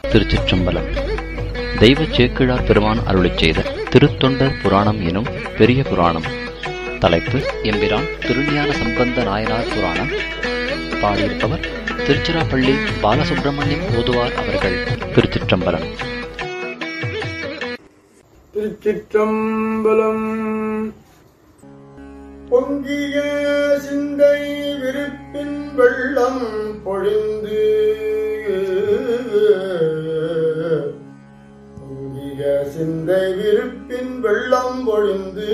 திருச்சிற்றம்பலம் தெய்வ சேக்கிழார் பெருமான் அருளிச் செய்த திருத்தொண்டர் புராணம் எனும் பெரிய புராணம் தலைப்பு எம்பிரான் திருஞான சம்பந்த நாயனார் புராணம் பாடியிருப்பவர் திருச்சிராப்பள்ளி பாலசுப்பிரமணியம் ஓதுவார் அவர்கள் திருச்சிற்றம்பலம் திருச்சிற்றம்பலம் பொங்கிய சிந்தை விருப்பின் வெள்ளம் பொழிந்து பொங்கிய சிந்தை விருப்பின் வெள்ளம் பொழிந்து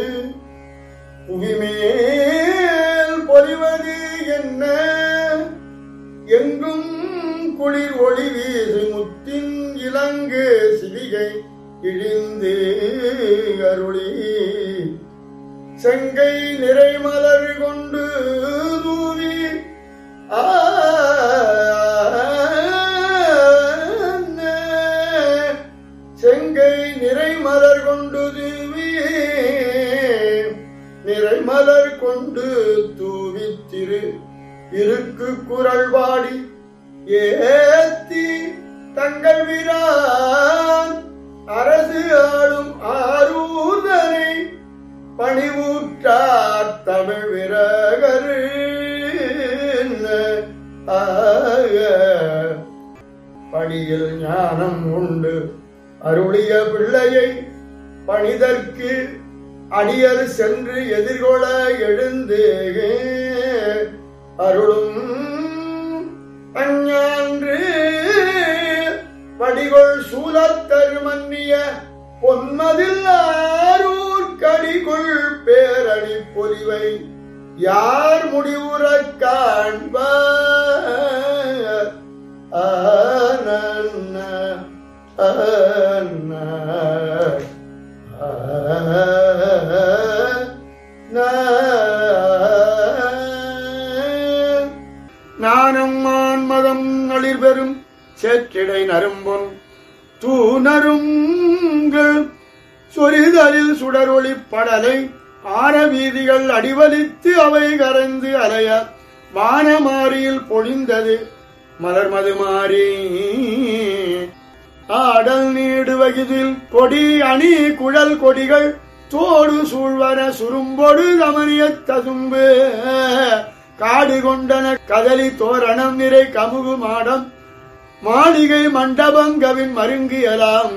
புவிமேல் பொலிவது என்ன எங்கும் குளிர் ஒளி வீசு முத்தின் இலங்கு சிவிகை இழிந்து அருளி செங்கை நிறைமலர் கொண்டு தூவி ஆ செங்கை நிறைமலர் கொண்டு தூவி நிறைமலர் கொண்டு தூவி திரு இருக்கு குரல் பாடி ஏத்தி தங்கள் வீரான் அரசு ஆளும் ஆரூதனை பணிவூற்றார் தமிழ் விரகரு ஆக பணியில் ஞானம் உண்டு அருளிய பிள்ளையை பணிதற்கு அடியர் சென்று எதிர்கொள்ள எழுந்து அருளும் அஞ்ஞான்று படிகொள் சூலத்தரு மன்னிய பொன்மதில் ஆரூர் கடிகொள் பேரணி பொலிவை யார் முடிவுறக் காண்பார் ஆனன்ன, ஆன, ஆன. நாணம் மான்மதம் நளிர் பெறும் சேற்றிடை நரும்பொன் தூணருங்கள் சொரிதலில் சுடரொளி படலை ஆர வீதிகள் அடிவலித்து அவை கரைந்து அலைய வானமாரியில் பொழிந்தது மலர் மதுமாரி ஆடல் நீடு வகிதில் கொடி அணி குழல் கொடிகள் தோடு சூழ்வர சுரும்பொடு கமனிய ததும்பு காடு கொண்டன கதலி தோரணம் நிறை கமுகு மாடம் மாளிகை மண்டபங்கவின் மருங்கியலாம்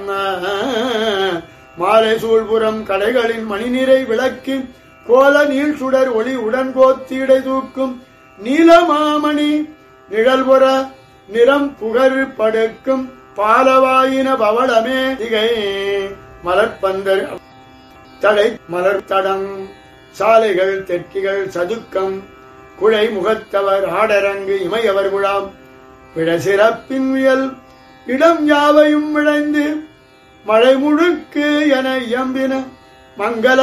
மாலை சூழ்புறம் கடைகளின் மணிநிறை விளக்கின் கோல நீள் சுடர் ஒளி உடன் கோத்தீடை தூக்கும் நீலமாமணி நிழல்புற நிறம் புகர் படுக்கும் பாலவாயின பவளமே திகை மலர்பந்தர் தடை மலர் தடம் சாலைகள் தெற்கிகள் சதுக்கம் குழை முகத்தவர் ஆடரங்கு இமையவர் குழாம் பிட சிறப்பின் வியல் இடம் யாவையும் விளைந்து மழை முழுக்கு என இயம்பின மங்கள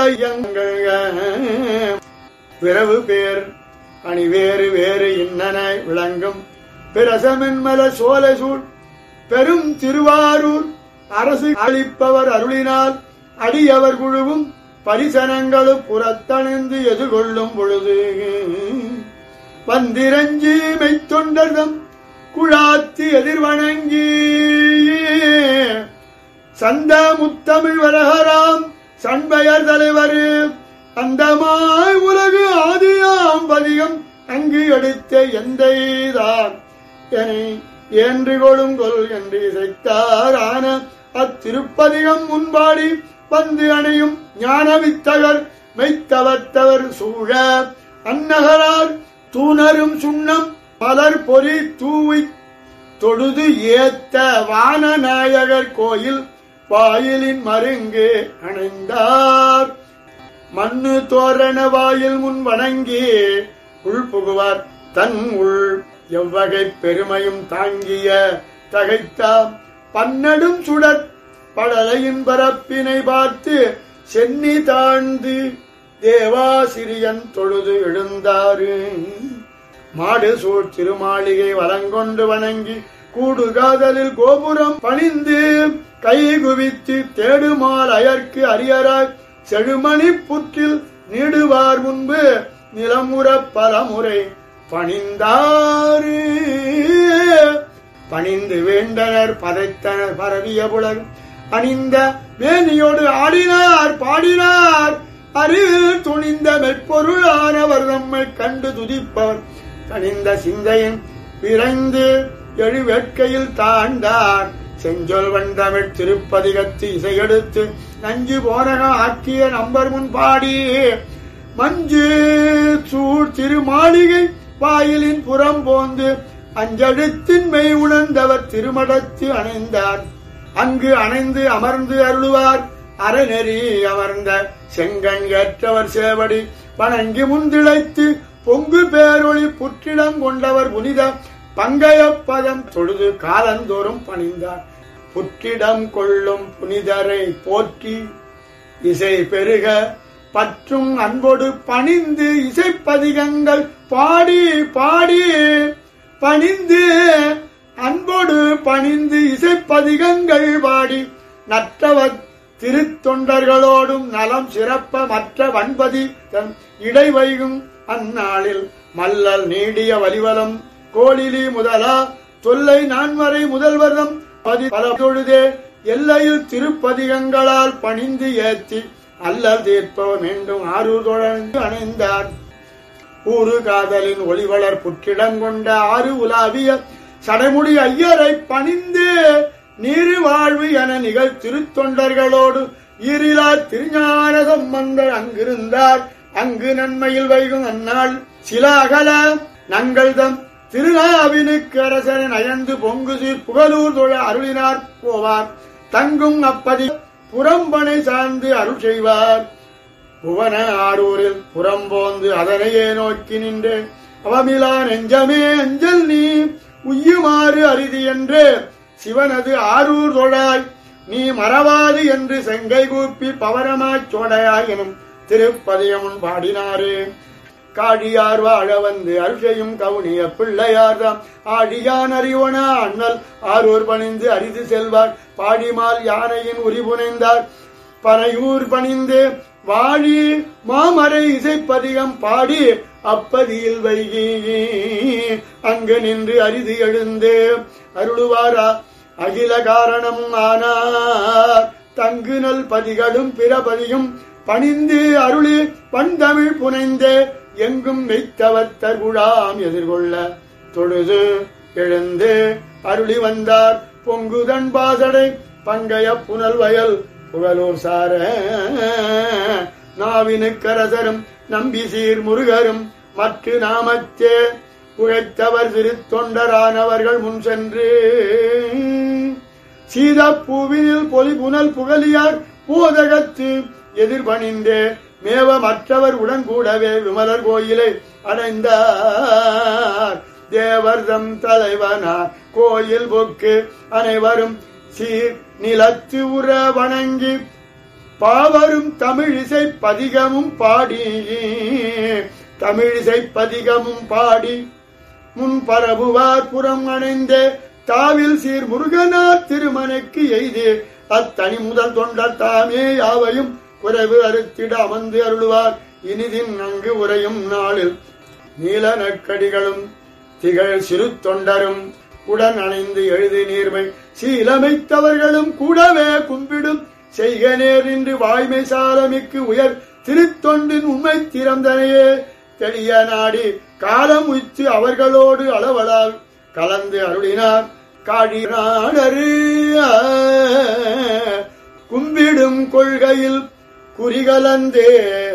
பிறவு பேர் அணி வேறு வேறு இன்னன விளங்கும் பிரசமென்மல சோலை சூழ் பெரும் திருவாரூர் அரசு அளிப்பவர் அருளினால் அடியவர் குழுவும் பரிசனங்களும் புறத்தணிந்து எதிர்கொள்ளும் பொழுது வந்திரஞ்சி மெய்த்தொண்டர்தம் குழாத்தி எதிர்வணங்கி சந்த முத்தமிழ் வரகராம் சண்பயர் தலைவர் அந்தமாய் உலகு ஆதியாம் பதிகம் அங்கு எடுத்த எந்தைதான் என என்று கொழுங்கொல் என்று இசைத்தார் ஆன அத்திருப்பதிகம் முன்பாடி வந்து அணையும் ஞானவித்தகர் மெய்த்தவத்தவர் சூழ அன்னகரார் தூணரும் சுண்ணம் மலர் பொறி தூவி தொழுது ஏத்த வானநாயகர் கோயில் வாயிலின் மருங்கு அணைந்தார் மண்ணு தோரண வாயில் முன் வணங்கி உள் புகுவார் தன் உள் எவ்வகை பெருமையும் தாங்கிய தகைத்தாம் பன்னடும் சுடர் படலையின் பரப்பினை பார்த்து சென்னி தாழ்ந்து தேவாசிரியன் தொழுது எழுந்தாரு மாடு சூழ் திருமாளிகை வலங்கொண்டு வணங்கி கூடு காதலில் கோபுரம் பணிந்து கை குவித்து தேடுமால் அயர்க்கு அரியராய் செழுமணி புற்றில் நீடுவார் முன்பு நிலமுற பலமுறை பணிந்தாரு பணிந்து வேண்டனர் பதைத்தனர் பரவிய புலகம் அணிந்த வேணியோடு ஆடினார் பாடினார் அறிவில் துணிந்த மெற்பொருளானவர் நம்மை கண்டு துதிப்பவர் தணிந்த சிந்தையின் விரைந்து எழு வேட்கையில் தாண்டார் செஞ்சொல் வந்தமிழ் திருப்பதிகத்து இசையெடுத்து நஞ்சு போனகம் ஆக்கிய நம்பர் முன் பாடி மஞ்சு சூழ் திருமாளிகை வாயிலின் புறம் போந்து அஞ்செழுத்தின் மெய் உணர்ந்தவர் திருமடத்து அணைந்தார் அங்கு அணைந்து அமர்ந்து அருளுவார் அறநெறி அமர்ந்த செங்கண் ஏற்றவர் சேவடி வணங்கி முந்திழைத்து பொங்கு பேரொளி புற்றிடம் கொண்டவர் புனித பங்கயப்பதம் தொழுது காலந்தோறும் பணிந்தார் புற்றிடம் கொள்ளும் புனிதரை போற்றி இசை பெருக பற்றும் அன்போடு பணிந்து இசைப்பதிகங்கள் பாடி பாடி பணிந்து அன்போடு பணிந்து இசைப்பதிகங்கள் பாடி நற்றவர் திருத்தொண்டர்களோடும் நலம் சிறப்ப மற்ற வன்பதி தன் இடை வைகும் அந்நாளில் மல்லல் நீடிய வலிவலம் கோழிலி முதலா தொல்லை நான்மறை முதல்வர்தம் பதி பல தொழுதே எல்லையில் திருப்பதிகங்களால் பணிந்து ஏத்தி அல்லல் தீர்ப்ப மீண்டும் ஆரூர் தொடர்ந்து அணைந்தார் ஊரு காதலின் ஒளிவளர் புற்றிடங்கொண்ட ஆறு உலாவிய சடைமுடி ஐயரை பணிந்து நீரு வாழ்வு என நிகழ் திருத்தொண்டர்களோடு ஈரிலா திருஞான சம்பந்தர் அங்கிருந்தார் அங்கு நன்மையில் வைகும் அந்நாள் சில அகல நங்கள்தம் திருநாவினுக்கு அரசன் அயர்ந்து பொங்கு சீர் புகழூர் தொழ அருளினார் போவார் தங்கும் அப்பதி புறம்பனை சார்ந்து அருள் செய்வார் புவன ஆரூரில் புறம்போந்து அதனையே நோக்கி நின்று அவமிலா நெஞ்சமே அஞ்சல் நீ உய்யுமாறு அரிதி என்று சிவனது ஆரூர் தொழாய் நீ மறவாது என்று செங்கை கூப்பி பவரமாய்ச் சோடையாய் எனும் திருப்பதியமுன் பாடினாரே காடியார் வாழ வந்து அருஷையும் கவுனிய பிள்ளையார்தாம் ஆடியான் அறிவனா அண்ணல் ஆரூர் பணிந்து அரிது செல்வார் பாடிமால் யானையின் உரிபுனைந்தார் பனையூர் பணிந்து வாழி மாமரை இசைப்பதிகம் பாடி அப்பதியில் வைகி அங்கு நின்று அரிது எழுந்து அருளுவாரா அகில காரணம் ஆனார் தங்கு நல் பதிகளும் பிறபதியும் பணிந்து அருளி பண்தமிழ் புனைந்தே எங்கும் மெய்த்தவத்தர் குழாம் எதிர்கொள்ள தொழுது எழுந்து அருளி வந்தார் பொங்குதன் பாசடை பங்கைய புனல் வயல் புகழூர் சார நாவினுக்கரசரும் நம்பி சீர் முருகரும் மற்ற நாமத்தே புழைத்தவர் திருத்தொண்டரானவர்கள் முன் சென்று சீதப்பூவினில் பொலி புனல் புகழியார் போதகத்து எதிர்பணிந்தே மேவ மற்றவர் உடன் கூடவே விமலர் கோயிலை அடைந்தார் தேவர்தம் தலைவனார் கோயில் பொக்கு அனைவரும் சீர் நிலத்து உற வணங்கி பாவரும் தமிழிசை பதிகமும் பாடி தமிழிசை பதிகமும் பாடி முன் பரவுவார் புறம் அணைந்தே தாவில் சீர் முருகனார் திருமனைக்கு எய்து அத்தனி முதல் தொண்டர் தாமே யாவையும் குறைவு அறுத்திட அமர்ந்து அருளுவார் இனிதின் அங்கு உரையும் நாளில் நீல நற்கடிகளும் திகழ் சிறு தொண்டரும் உடன் அணைந்து எழுதி நீர்மை சீலமைத்தவர்களும் கூடவே கும்பிடும் செய்க நேர் நின்று வாய்மை சாலமிக்கு உயர் திருத்தொண்டின் உண்மை திறந்தனையே தெளிய நாடி காலம் உய்த்து அவர்களோடு அளவலால் கலந்து அருளினார் காடி நாடரு கும்பிடும் கொள்கையில் குறிகலந்தே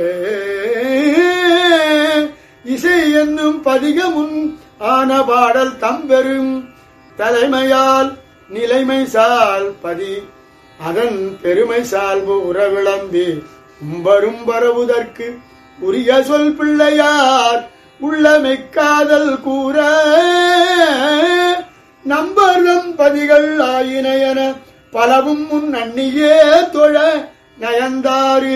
இசை என்னும் பதிகமுன் ஆன பாடல் தம்பெரும் தலைமையால் நிலைமை சால் பதி அதன் பெருமை சால்பு உறவிளம்பி உம்பரும் பரவுதற்கு உரிய சொல் பிள்ளையார் உள்ளமைக்காதல் கூற நம்பரும் பதிகள் ஆயினையன பலவும் முன் அந்நியே தொழ நயந்தாரு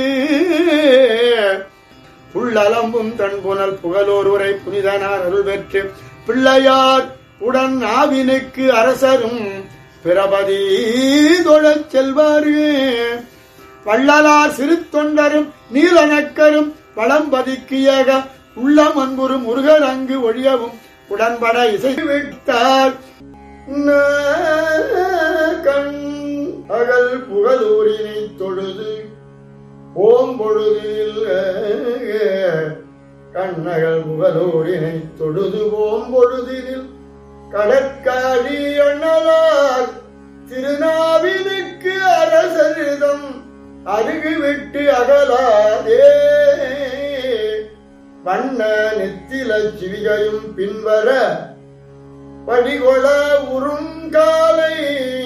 புள்ளலம்பும் தன் புனல் புகழோர் உரை புனிதனார் அருள் பெற்று பிள்ளையார் உடன் ஆவினுக்கு அரசரும் பிரபதி தொழச் செல்வாரு வள்ளலார் சிறு தொண்டரும் நீலநக்கரும் வளம்பதிக்கு ஏக உள்ளம் அன்புறும் முருகர் அங்கு ஒழியவும் உடன்பட இசை வைத்தார் கண் அகல் புகழூரினை தொழுது ஓம்பொழுதில் கண்ணகல் புகழூரினை தொழுது ஓம்பொழுதில் கடற்காழி அண்ணலார் திருநாவினுக்கு அரசரிதம் அருகு விட்டு அகலாதே வண்ண நெத்தில சிவிகையும் பின்வர படிகொள உறுங்காலை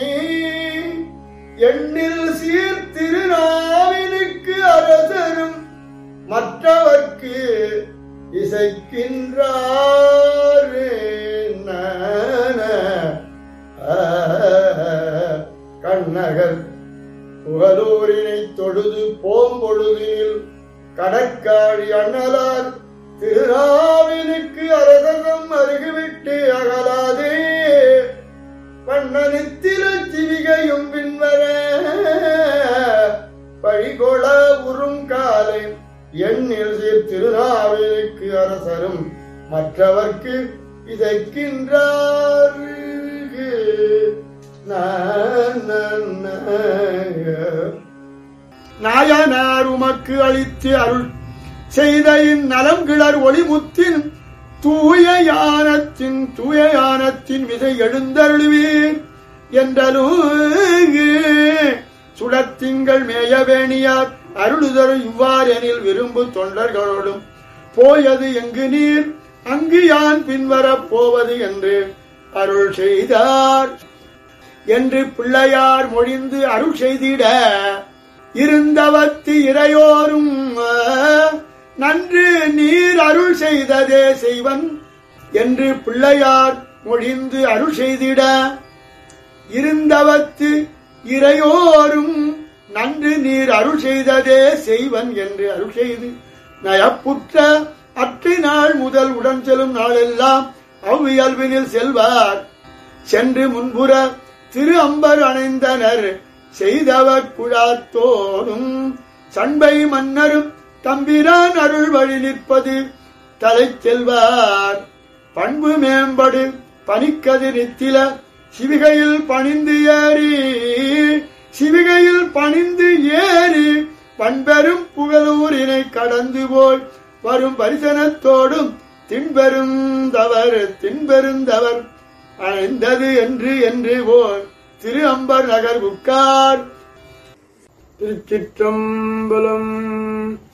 எண்ணில் சீர்திருநாவினுக்கு அரசரும் மற்றவர்க்கு இசைக்கின்றார் கண்ணகர் புகழூரினை தொழுது போம்பொழுதில் கடற்காழி அண்ணலார் திருநாவினுக்கு அரசகம் அருகுவிட்டு அகலாதே வண்ணனித்தில சிவிகையும் பின்வர பழிகொள உறும் காலை எண்ணில் சீர் திருநாவினுக்கு அரசரும் மற்றவர்க்கு இதைக்கின்றார் நாயனார் உமக்கு அளித்து அருள் செய்த இந்நலம் கிளர் ஒளிமுத்தின் தூய யானத்தின் தூய யானத்தின் விதை எழுந்தருளுவீர் என்றலும் சுடத்திங்கள் மேயவேணியார் அருளுதரு இவ்வாறெனில் விரும்பு தொண்டர்களோடும் போயது எங்கு நீர் அங்கு யான் பின்வரப் போவது என்று அருள் செய்தார் என்று பிள்ளையார் மொழிந்து அருள் செய்திட இருந்தவத்து இறையோரும் நன்று நீர் அருள் செய்ததே செய்வன் என்று பிள்ளையார் மொழிந்து அருள் செய்திட இருந்தவத்து இறையோரும் நன்று நீர் அருள் செய்ததே செய்வன் என்று அருள் செய்து நயப்புற்ற அற்றை நாள் முதல் உடன் செல்லும் நாளெல்லாம் அவ்வியல்பினில் செல்வார் சென்று முன்புற திரு அம்பர் அணைந்தனர் செய்தவர் குழாத்தோடும் சண்பை மன்னரும் தம்பிரான் அருள் வழி நிற்பது தலை செல்வார் பண்பு மேம்படு பனிக்கது நித்தில சிவிகையில் பணிந்து ஏறி சிவிகையில் பணிந்து ஏறி பண்பெரும் புகழூரினை கடந்து போய் வரும் பரிசனத்தோடும் தின்பெருந்தவர் தின்பெருந்தவர் அணைந்தது என்று என்று போல் திரு அம்பர் நகர் உட்கார் திருச்சிற்றம்பலம்